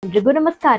ಎಲ್ರಿಗೂ ನಮಸ್ಕಾರ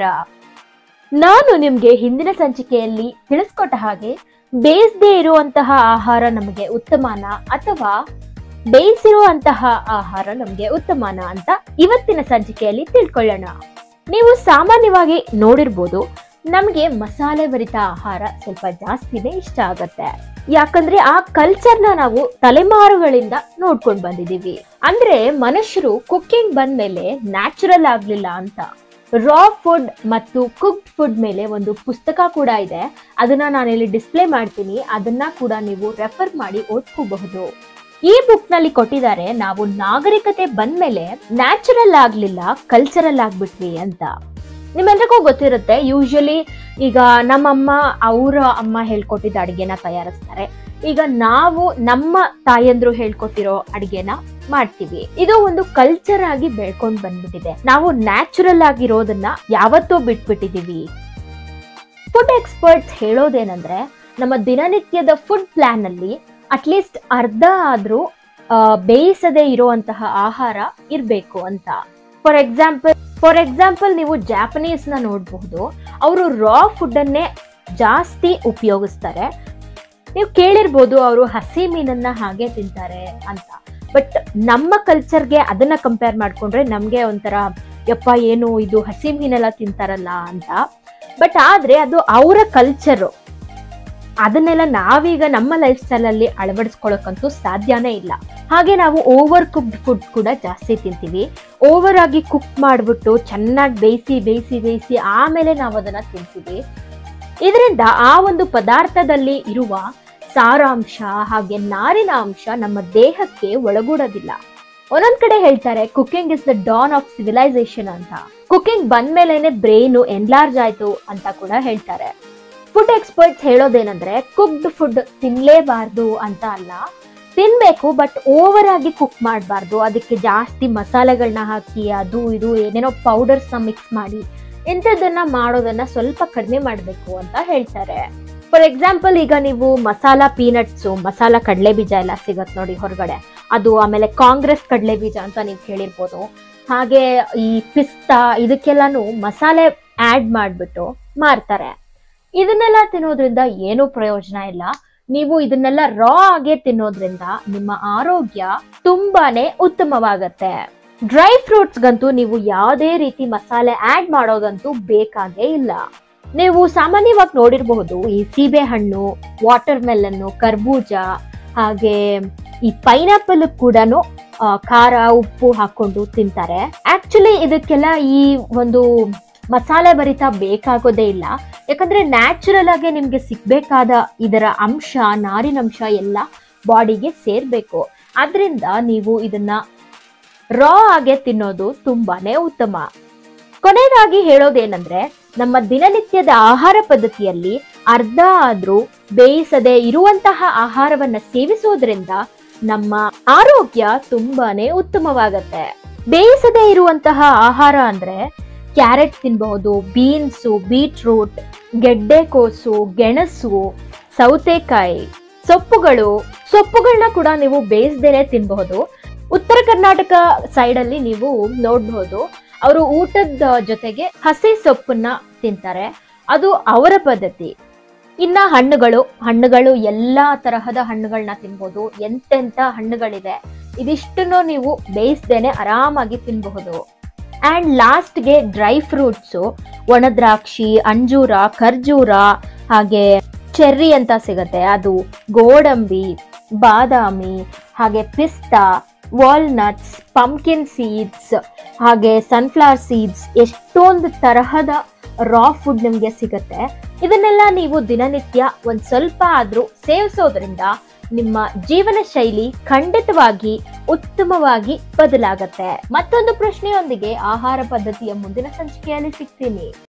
ನಾನು ನಿಮ್ಗೆ ಹಿಂದಿನ ಸಂಚಿಕೆಯಲ್ಲಿ ತಿಳಿಸ್ಕೊಟ್ಟ ಹಾಗೆ ಬೇಯಿಸದೇ ಇರುವಂತಹ ಆಹಾರ ನಮಗೆ ಉತ್ತಮನ ಅಥವಾ ಬೇಯಿಸಿರುವಂತಹ ಆಹಾರ ನಮಗೆ ಉತ್ತಮನ ಅಂತ ಇವತ್ತಿನ ಸಂಚಿಕೆಯಲ್ಲಿ ತಿಳ್ಕೊಳ್ಳೋಣ ನೀವು ಸಾಮಾನ್ಯವಾಗಿ ನೋಡಿರ್ಬೋದು ನಮಗೆ ಮಸಾಲೆ ಭರಿತ ಆಹಾರ ಸ್ವಲ್ಪ ಜಾಸ್ತಿನೇ ಇಷ್ಟ ಆಗತ್ತೆ ಯಾಕಂದ್ರೆ ಆ ಕಲ್ಚರ್ನ ನಾವು ತಲೆಮಾರುಗಳಿಂದ ನೋಡ್ಕೊಂಡು ಬಂದಿದೀವಿ ಅಂದ್ರೆ ಮನುಷ್ಯರು ಕುಕ್ಕಿಂಗ್ ಬಂದ್ಮೇಲೆ ನ್ಯಾಚುರಲ್ ಆಗ್ಲಿಲ್ಲ ಅಂತ ರಾ ಫುಡ್ ಮತ್ತು ಕುಕ್ಡ್ ಫುಡ್ ಮೇಲೆ ಒಂದು ಪುಸ್ತಕ ಕೂಡ ಇದೆ ಅದನ್ನ ನಾನಿಲ್ಲಿ ಡಿಸ್ಪ್ಲೇ ಮಾಡ್ತೀನಿ ಅದನ್ನ ಕೂಡ ನೀವು ರೆಫರ್ ಮಾಡಿ ಓದ್ಕೋಬಹುದು ಈ ಬುಕ್ ನಲ್ಲಿ ಕೊಟ್ಟಿದ್ದಾರೆ ನಾವು ನಾಗರಿಕತೆ ಬಂದ್ಮೇಲೆ ನ್ಯಾಚುರಲ್ ಆಗ್ಲಿಲ್ಲ ಕಲ್ಚರಲ್ ಆಗ್ಬಿಟ್ವಿ ಅಂತ ನಿಮ್ಮೆಲ್ರಿಗೂ ಗೊತ್ತಿರುತ್ತೆ ಯೂಶಲಿ ಈಗ ನಮ್ಮಮ್ಮ ಅವರ ಅಮ್ಮ ಹೇಳ್ಕೊಟ್ಟಿದ್ದ ಅಡಿಗೆನ ತಯಾರಿಸ್ತಾರೆ ಈಗ ನಾವು ನಮ್ಮ ತಾಯಂದ್ರು ಹೇಳ್ಕೊಟ್ಟಿರೋ ಅಡಿಗೆನ ಮಾಡ್ತೀವಿ ಇದು ಒಂದು ಕಲ್ಚರ್ ಆಗಿ ಬೆಳ್ಕೊಂಡ್ ಬಂದ್ಬಿಟ್ಟಿದೆ ನಾವು ನ್ಯಾಚುರಲ್ ಆಗಿರೋದನ್ನ ಯಾವತ್ತೂ ಬಿಟ್ಬಿಟ್ಟಿದೀವಿ ಫುಡ್ ಎಕ್ಸ್ಪರ್ಟ್ಸ್ ಹೇಳೋದೇನಂದ್ರೆ ನಮ್ಮ ದಿನನಿತ್ಯದ ಫುಡ್ ಪ್ಲಾನ್ ಅಲ್ಲಿ ಅಟ್ಲೀಸ್ಟ್ ಅರ್ಧ ಆದ್ರೂ ಆ, ಬೇಯಿಸದೇ ಇರುವಂತಹ ಆಹಾರ ಇರ್ಬೇಕು ಅಂತ ಫಾರ್ ಎಕ್ಸಾಂಪಲ್ ಫಾರ್ ಎಕ್ಸಾಂಪಲ್ ನೀವು ಜಾಪನೀಸ್ ನ ನೋಡಬಹುದು ಅವರು ರಾ ಫುಡ್ ಅನ್ನೇ ಜಾಸ್ತಿ ಉಪಯೋಗಿಸ್ತಾರೆ ನೀವು ಕೇಳಿರ್ಬೋದು ಅವರು ಹಸಿ ಮೀನನ್ನ ಹಾಗೆ ತಿಂತಾರೆ ಅಂತ ಬಟ್ ನಮ್ಮ ಕಲ್ಚರ್ಗೆ ಅದನ್ನ ಕಂಪೇರ್ ಮಾಡ್ಕೊಂಡ್ರೆ ನಮ್ಗೆ ಒಂಥರ ಯಪ್ಪ ಏನು ಇದು ಹಸಿ ಮೀನೆಲ್ಲ ತಿಂತಾರಲ್ಲ ಅಂತ ಬಟ್ ಆದ್ರೆ ಅದು ಅವರ ಕಲ್ಚರು ಅದನ್ನೆಲ್ಲ ನಾವೀಗ ನಮ್ಮ ಲೈಫ್ ಸ್ಟೈಲ್ ಅಲ್ಲಿ ಅಳವಡಿಸ್ಕೊಳಕ್ಕಂತೂ ಸಾಧ್ಯನೇ ಇಲ್ಲ ಹಾಗೆ ನಾವು ಓವರ್ ಕುಕ್ಡ್ ಫುಡ್ ಕೂಡ ಜಾಸ್ತಿ ತಿಂತೀವಿ ಓವರ್ ಆಗಿ ಕುಕ್ ಮಾಡಿಬಿಟ್ಟು ಚೆನ್ನಾಗಿ ಬೇಯಿಸಿ ಬೇಯಿಸಿ ಬೇಯಿಸಿ ಆಮೇಲೆ ನಾವು ಅದನ್ನ ತಿಂತೀವಿ ಇದರಿಂದ ಆ ಒಂದು ಪದಾರ್ಥದಲ್ಲಿ ಇರುವ ಸಾರಾಂಶ ಹಾಗೆ ನಾರಿನ ಅಂಶ ನಮ್ಮ ದೇಹಕ್ಕೆ ಒಳಗೂಡೋದಿಲ್ಲ ಒಂದೊಂದ್ ಕಡೆ ಹೇಳ್ತಾರೆ cooking is the dawn of civilisation ಅಂತ ಕುಕಿಂಗ್ ಬಂದ್ಮೇಲೆನೆ ಬ್ರೈನು ಎನ್ಲಾರ್ಜ್ ಆಯ್ತು ಅಂತ ಕೂಡ ಹೇಳ್ತಾರೆ ಫುಡ್ ಎಕ್ಸ್ಪರ್ಟ್ಸ್ ಹೇಳೋದೇನಂದ್ರೆ ಕುಕ್ಡ್ ಫುಡ್ ತಿನ್ಲೇಬಾರ್ದು ಅಂತ ಅಲ್ಲ ತಿನ್ಬೇಕು ಬಟ್ ಓವರ್ ಆಗಿ ಕುಕ್ ಮಾಡಬಾರ್ದು ಅದಕ್ಕೆ ಜಾಸ್ತಿ ಮಸಾಲೆಗಳನ್ನ ಹಾಕಿ ಅದು ಇದು ಏನೇನೋ ಪೌಡರ್ಸ್ ನ ಮಿಕ್ಸ್ ಮಾಡಿ ಇಂಥದ್ದನ್ನ ಮಾಡೋದನ್ನ ಸ್ವಲ್ಪ ಕಡಿಮೆ ಮಾಡಬೇಕು ಅಂತ ಹೇಳ್ತಾರೆ ಫಾರ್ ಎಕ್ಸಾಂಪಲ್ ಈಗ ನೀವು ಮಸಾಲ ಪೀನಟ್ಸು ಮಸಾಲ ಕಡಲೆ ಬೀಜ ಎಲ್ಲ ಸಿಗತ್ ನೋಡಿ ಹೊರಗಡೆ ಅದು ಆಮೇಲೆ ಕಾಂಗ್ರೆಸ್ ಕಡಲೆ ಬೀಜ ಅಂತ ನೀವು ಕೇಳಿರ್ಬೋದು ಹಾಗೆ ಈ ಪಿಸ್ತಾ ಇದಕ್ಕೆಲ್ಲಾನು ಮಸಾಲೆ ಆಡ್ ಮಾಡಿಬಿಟ್ಟು ಮಾರ್ತಾರೆ ಇದನ್ನೆಲ್ಲ ತಿನ್ನೋದ್ರಿಂದ ಏನೂ ಪ್ರಯೋಜನ ಇಲ್ಲ ನೀವು ಇದನ್ನೆಲ್ಲ ರಾ ಆಗೇ ತಿನ್ನೋದ್ರಿಂದ ನಿಮ್ಮ ಆರೋಗ್ಯ ತುಂಬಾನೇ ಉತ್ತಮವಾಗತ್ತೆ ಡ್ರೈ ಫ್ರೂಟ್ಸ್ಗಂತೂ ನೀವು ಯಾವುದೇ ರೀತಿ ಮಸಾಲೆ ಆಡ್ ಮಾಡೋದಂತೂ ಬೇಕಾಗೇ ಇಲ್ಲ ನೀವು ಸಾಮಾನ್ಯವಾಗಿ ನೋಡಿರಬಹುದು ಈ ಸೀಬೆ ಹಣ್ಣು ವಾಟರ್ ಮೆಲನ್ನು ಕರ್ಬೂಜ ಹಾಗೆ ಈ ಪೈನಾಪಲ್ ಕೂಡ ಖಾರ ಉಪ್ಪು ಹಾಕೊಂಡು ತಿಂತಾರೆ ಆಕ್ಚುಲಿ ಇದಕ್ಕೆಲ್ಲ ಈ ಒಂದು ಮಸಾಲೆ ಭರಿತ ಬೇಕಾಗೋದೇ ಇಲ್ಲ ಯಾಕಂದ್ರೆ ನ್ಯಾಚುರಲ್ ಆಗಿ ನಿಮ್ಗೆ ಸಿಗ್ಬೇಕಾದ ಇದರ ಅಂಶ ನಾರಿನಂಶ ಎಲ್ಲ ಬಾಡಿಗೆ ಸೇರ್ಬೇಕು ಆದ್ರಿಂದ ನೀವು ಇದನ್ನ ರಾ ಆಗಿ ತಿನ್ನೋದು ತುಂಬಾನೇ ಉತ್ತಮ ಕೊನೆಯದಾಗಿ ಹೇಳೋದೇನಂದ್ರೆ ನಮ್ಮ ದಿನನಿತ್ಯದ ಆಹಾರ ಪದ್ಧತಿಯಲ್ಲಿ ಅರ್ಧ ಆದ್ರೂ ಬೇಯಿಸದೆ ಇರುವಂತಹ ಆಹಾರವನ್ನ ಸೇವಿಸೋದ್ರಿಂದ ನಮ್ಮ ಆರೋಗ್ಯ ತುಂಬಾನೇ ಉತ್ತಮವಾಗತ್ತೆ ಬೇಯಿಸದೆ ಇರುವಂತಹ ಆಹಾರ ಅಂದ್ರೆ ಕ್ಯಾರೆಟ್ ತಿನ್ಬಹುದು ಬೀನ್ಸು ಬೀಟ್ರೂಟ್ ಗೆಡ್ಡೆಕೋಸು ಗೆಣಸು ಸೌತೆಕಾಯಿ ಸೊಪ್ಪುಗಳು ಸೊಪ್ಪುಗಳನ್ನ ಕೂಡ ನೀವು ಬೇಯಿಸ್ದೇನೆ ತಿನ್ಬಹುದು ಉತ್ತರ ಕರ್ನಾಟಕ ಸೈಡ್ ಅಲ್ಲಿ ನೀವು ನೋಡ್ಬಹುದು ಅವರು ಊಟದ ಜೊತೆಗೆ ಹಸಿ ಸೊಪ್ಪನ್ನ ತಿಂತಾರೆ ಅದು ಅವರ ಪದ್ಧತಿ ಇನ್ನ ಹಣ್ಣುಗಳು ಹಣ್ಣುಗಳು ಎಲ್ಲಾ ತರಹದ ಹಣ್ಣುಗಳನ್ನ ತಿನ್ಬೋದು ಎಂತೆಂತ ಹಣ್ಣುಗಳಿದೆ ಇದಿಷ್ಟನ್ನು ನೀವು ಬೇಯಿಸ್ದೇನೆ ಆರಾಮಾಗಿ ತಿನ್ಬಹುದು ಅಂಡ್ ಲಾಸ್ಟ್ಗೆ ಡ್ರೈ ಫ್ರೂಟ್ಸು ಒಣದ್ರಾಕ್ಷಿ ಅಂಜೂರ ಖರ್ಜೂರ ಹಾಗೆ ಚೆರ್ರಿ ಅಂತ ಸಿಗತ್ತೆ ಅದು ಗೋಡಂಬಿ ಬಾದಾಮಿ ಹಾಗೆ ಪಿಸ್ತಾ ವಾಲ್ನಟ್ಸ್ ಪಂಕಿನ್ ಸೀಡ್ಸ್ ಹಾಗೆ ಸನ್ಫ್ಲವರ್ ಸೀಡ್ಸ್ ಎಷ್ಟೊಂದು ತರಹದ ರಾ ಫುಡ್ ನಿಮಗೆ ಸಿಗತ್ತೆ ಇದನ್ನೆಲ್ಲ ನೀವು ದಿನನಿತ್ಯ ಒಂದ್ ಸ್ವಲ್ಪ ಆದ್ರೂ ಸೇವಿಸೋದ್ರಿಂದ ನಿಮ್ಮ ಜೀವನ ಶೈಲಿ ಖಂಡಿತವಾಗಿ ಉತ್ತಮವಾಗಿ ಬದಲಾಗತ್ತೆ ಮತ್ತೊಂದು ಪ್ರಶ್ನೆಯೊಂದಿಗೆ ಆಹಾರ ಪದ್ಧತಿಯ ಮುಂದಿನ ಸಂಚಿಕೆಯಲ್ಲಿ ಸಿಗ್ತೀನಿ